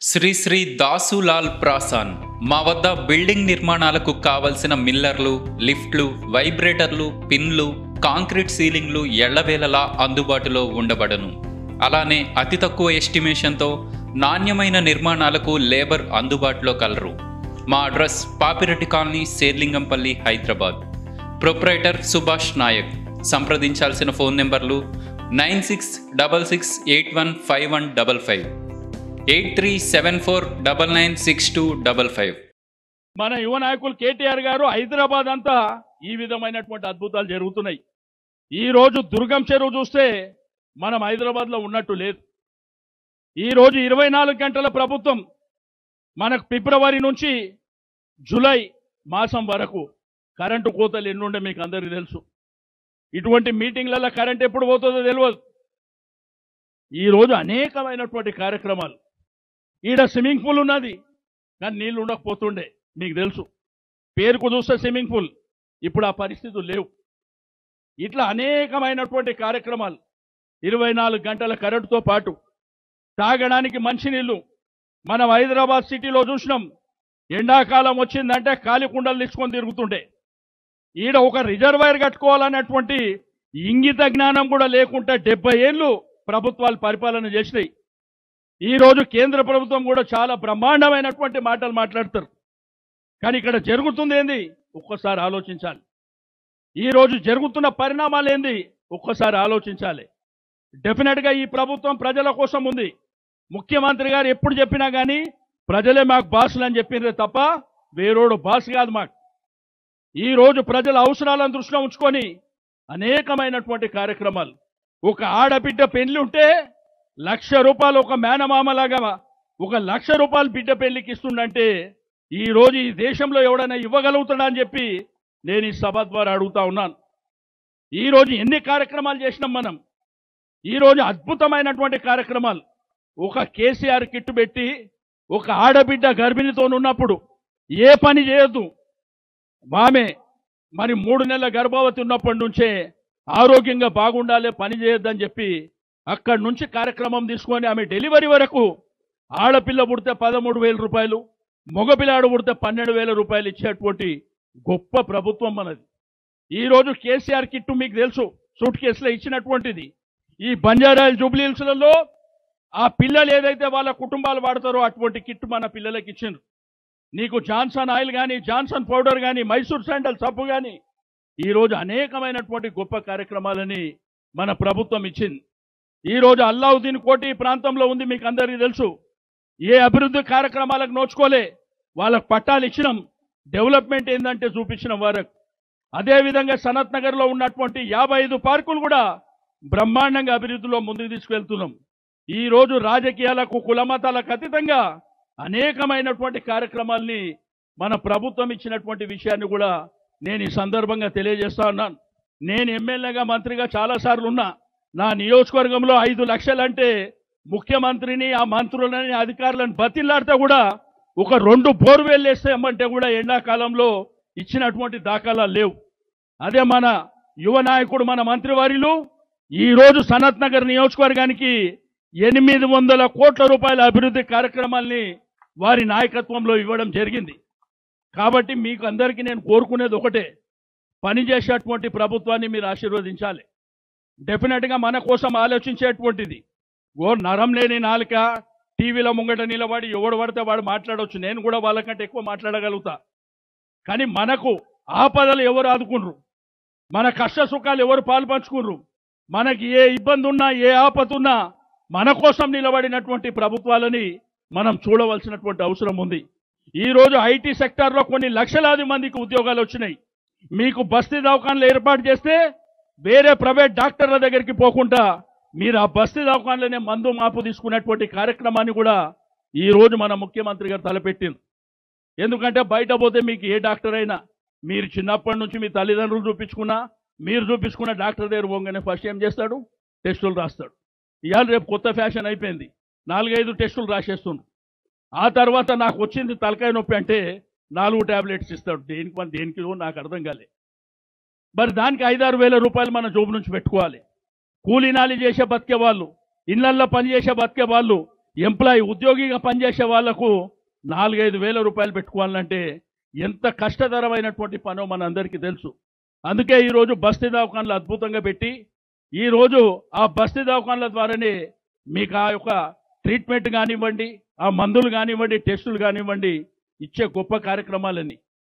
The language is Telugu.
శ్రీ శ్రీ దాసులాల్ ప్రాసాన్ మా వద్ద బిల్డింగ్ నిర్మాణాలకు కావలసిన మిల్లర్లు లిఫ్ట్లు వైబ్రేటర్లు పిన్లు కాంక్రీట్ సీలింగ్లు ఎళ్లవేళలా అందుబాటులో ఉండబడను అలానే అతి తక్కువ ఎస్టిమేషన్తో నాణ్యమైన నిర్మాణాలకు లేబర్ అందుబాటులో కలరు మా address Papireddy colony Serlingampally Hyderabad proprietor Subhash Nayak సంప్రదించాల్సిన ఫోన్ నెంబర్లు nine six double six eight one five one double five eight three seven four double nine six two double five మన యువ నాయకులు కేటీఆర్ గారు హైదరాబాద్ అంతా ఈ విధమైనటువంటి అద్భుతాలు జరుగుతున్నాయి ఈ రోజు దుర్గం చెరువు చూస్తే మనం హైదరాబాద్లో ఉన్నట్టు లేదు ఈ రోజు ఇరవై నాలుగు గంటల ప్రభుత్వం మనకు ఫిబ్రవరి నుంచి జూలై మాసం వరకు కరెంటు కోతలు ఎన్నుండే మీకు అందరికీ తెలుసు ఇటువంటి మీటింగ్లలో కరెంట్ ఎప్పుడు పోతుందో తెలియదు ఈ రోజు అనేకమైనటువంటి కార్యక్రమాలు ఈడ స్విమ్మింగ్ పూల్ ఉన్నది కానీ నీళ్లు ఉండకపోతుండే మీకు తెలుసు పేరుకు చూస్తే స్విమ్మింగ్ పూల్ ఇప్పుడు ఆ పరిస్థితులు లేవు ఇట్లా అనేకమైనటువంటి కార్యక్రమాలు ఇరవై నాలుగు గంటల కరెంటుతో పాటు తాగడానికి మంచినీళ్ళు మనం హైదరాబాద్ సిటీలో చూసినాం ఎండాకాలం వచ్చిందంటే ఖాళీ కుండలు తీసుకొని తిరుగుతుండే ఈడ ఒక రిజర్వాయర్ కట్టుకోవాలనేటువంటి ఇంగిత జ్ఞానం కూడా లేకుండా డెబ్బై ఏళ్ళు ప్రభుత్వాలు పరిపాలన చేసినాయి ఈ రోజు కేంద్ర ప్రభుత్వం కూడా చాలా బ్రహ్మాండమైనటువంటి మాటలు మాట్లాడతారు కానీ ఇక్కడ జరుగుతుంది ఏంది ఒక్కసారి ఆలోచించాలి ఈ రోజు జరుగుతున్న పరిణామాలు ఏంది ఒక్కసారి ఆలోచించాలి డెఫినెట్గా ఈ ప్రభుత్వం ప్రజల కోసం ఉంది ముఖ్యమంత్రి గారు ఎప్పుడు చెప్పినా కానీ ప్రజలే మాకు బాసులు అని చెప్పిందే తప్ప వేరోడు బాస్ కాదు మాకు ఈ రోజు ప్రజల అవసరాలను దృష్టిలో ఉంచుకొని అనేకమైనటువంటి కార్యక్రమాలు ఒక ఆడబిడ్డ పెళ్లి ఉంటే లక్ష రూపాయలు ఒక మేనమామలాగా ఒక లక్ష రూపాయలు బిడ్డ పెళ్లికి ఇస్తుండంటే ఈ రోజు ఈ దేశంలో ఎవడైనా ఇవ్వగలుగుతాడా అని చెప్పి నేను ఈ సభ ద్వారా అడుగుతా ఉన్నాను ఈ రోజు ఎన్ని కార్యక్రమాలు చేసినాం మనం ఈ రోజు అద్భుతమైనటువంటి కార్యక్రమాలు ఒక కేసీఆర్ కిట్టు పెట్టి ఒక ఆడబిడ్డ గర్భిణితో ఉన్నప్పుడు ఏ పని చేయొద్దు ఆమె మరి మూడు నెలల గర్భవతి ఉన్నప్పటి నుంచే ఆరోగ్యంగా బాగుండాలి పని చేయొద్దని చెప్పి అక్కడి నుంచి కార్యక్రమం తీసుకొని ఆమె డెలివరీ వరకు ఆడపిల్ల పుడితే పదమూడు వేల రూపాయలు మగపిల్లాడు పుడితే పన్నెండు వేల రూపాయలు ఇచ్చేటువంటి గొప్ప ప్రభుత్వం మనది ఈ రోజు కేసీఆర్ కిట్టు మీకు తెలుసు సూట్ కేసులో ఇచ్చినటువంటిది ఈ బంజారాయిల్ జూబ్లీహిల్స్లలో ఆ పిల్లలు ఏదైతే వాళ్ళ కుటుంబాలు వాడతారో అటువంటి కిట్ మన పిల్లలకి ఇచ్చిండ్రు నీకు జాన్సన్ ఆయిల్ కానీ జాన్సన్ పౌడర్ కానీ మైసూర్ శాండల్ సబ్బు కానీ ఈ రోజు అనేకమైనటువంటి గొప్ప కార్యక్రమాలని మన ప్రభుత్వం ఇచ్చింది ఈ రోజు అల్లావుద్దీన్ కోటి ఈ ప్రాంతంలో ఉంది మీకు అందరికీ తెలుసు ఏ అభివృద్ధి కార్యక్రమాలకు నోచుకోలే వాళ్ళకు పట్టాలు ఇచ్చినాం డెవలప్మెంట్ ఏంటంటే చూపించిన వారకు అదేవిధంగా సనత్ నగర్లో ఉన్నటువంటి యాభై ఐదు పార్కులు కూడా బ్రహ్మాండంగా అభివృద్ధిలో ముందుకు తీసుకువెళ్తున్నాం ఈ రోజు రాజకీయాలకు కులమతాలకు అతీతంగా అనేకమైనటువంటి కార్యక్రమాల్ని మన ప్రభుత్వం ఇచ్చినటువంటి విషయాన్ని కూడా నేను ఈ సందర్భంగా తెలియజేస్తా ఉన్నాను నేను ఎమ్మెల్యేగా మంత్రిగా చాలాసార్లు ఉన్నా నా నియోజకవర్గంలో ఐదు లక్షలంటే ముఖ్యమంత్రిని ఆ మంత్రులని అధికారులను బతిల్లాడితే కూడా ఒక రెండు బోర్వెల్ వేస్తామంటే కూడా ఎండాకాలంలో ఇచ్చినటువంటి దాఖలాలు లేవు అదే మన యువ నాయకుడు మన మంత్రివారిలు ఈ రోజు సనత్ నగర్ నియోజకవర్గానికి ఎనిమిది వందల కోట్ల రూపాయల అభివృద్ధి కార్యక్రమాల్ని వారి నాయకత్వంలో ఇవ్వడం జరిగింది కాబట్టి మీకు అందరికీ నేను కోరుకునేది ఒకటే పనిచేసేటువంటి ప్రభుత్వాన్ని మీరు ఆశీర్వదించాలి డెఫినెట్గా మన కోసం ఆలోచించేటువంటిది ఓ నరం లేని నాలుక టీవీలో ముంగట నిలబడి ఎవడు పడితే వాడు మాట్లాడవచ్చు నేను కూడా వాళ్ళకంటే ఎక్కువ మాట్లాడగలుగుతా కానీ మనకు ఆపదలు ఎవరు ఆదుకుండ్రు మన కష్ట సుఖాలు ఎవరు పాలు పంచుకున్రు మనకి ఏ ఇబ్బంది ఉన్నా ఏ ఆపద ఉన్నా మన కోసం నిలబడినటువంటి ప్రభుత్వాలని మనం చూడవలసినటువంటి అవసరం ఉంది ఈ రోజు ఐటీ సెక్టార్లో కొన్ని లక్షలాది మందికి ఉద్యోగాలు వచ్చినాయి మీకు బస్తీ దవాఖాన్లు ఏర్పాటు చేస్తే వేరే ప్రైవేట్ డాక్టర్ల దగ్గరికి పోకుండా మీరు ఆ బస్తీ దవాఖాన్లోనే మందు మాపు తీసుకున్నటువంటి కార్యక్రమాన్ని కూడా ఈ రోజు మన ముఖ్యమంత్రి గారు తలపెట్టింది ఎందుకంటే బయట పోతే మీకు ఏ డాక్టర్ అయినా మీరు చిన్నప్పటి నుంచి మీ తల్లిదండ్రులు చూపించుకున్నా మీరు చూపించుకున్న డాక్టర్ దగ్గర పోగానే ఫస్ట్ ఏం చేస్తాడు టెస్టులు రాస్తాడు ఇవాళ రేపు కొత్త ఫ్యాషన్ అయిపోయింది నాలుగైదు టెస్టులు రాసేస్తుండు ఆ తర్వాత నాకు వచ్చింది తలకాయ నొప్పి అంటే నాలుగు టాబ్లెట్స్ ఇస్తాడు దేనికి మన దేనికి నాకు అర్థం కాలే మరి దానికి ఐదారు వేల రూపాయలు మన జోబు నుంచి పెట్టుకోవాలి కూలీనాలి చేసే బతికే వాళ్ళు ఇళ్లల్లో పనిచేసే బతికే వాళ్ళు ఎంప్లాయీ ఉద్యోగిగా పనిచేసే వాళ్లకు నాలుగైదు వేల రూపాయలు పెట్టుకోవాలంటే ఎంత కష్టతరమైనటువంటి పనో మనందరికీ తెలుసు అందుకే ఈరోజు బస్తీ దవాఖాన్లు అద్భుతంగా పెట్టి ఈరోజు ఆ బస్తీ దవాఖాన్ల ద్వారానే మీకు ఆ యొక్క ట్రీట్మెంట్ కానివ్వండి ఆ మందులు కానివ్వండి టెస్టులు కానివ్వండి ఇచ్చే గొప్ప కార్యక్రమాలన్నీ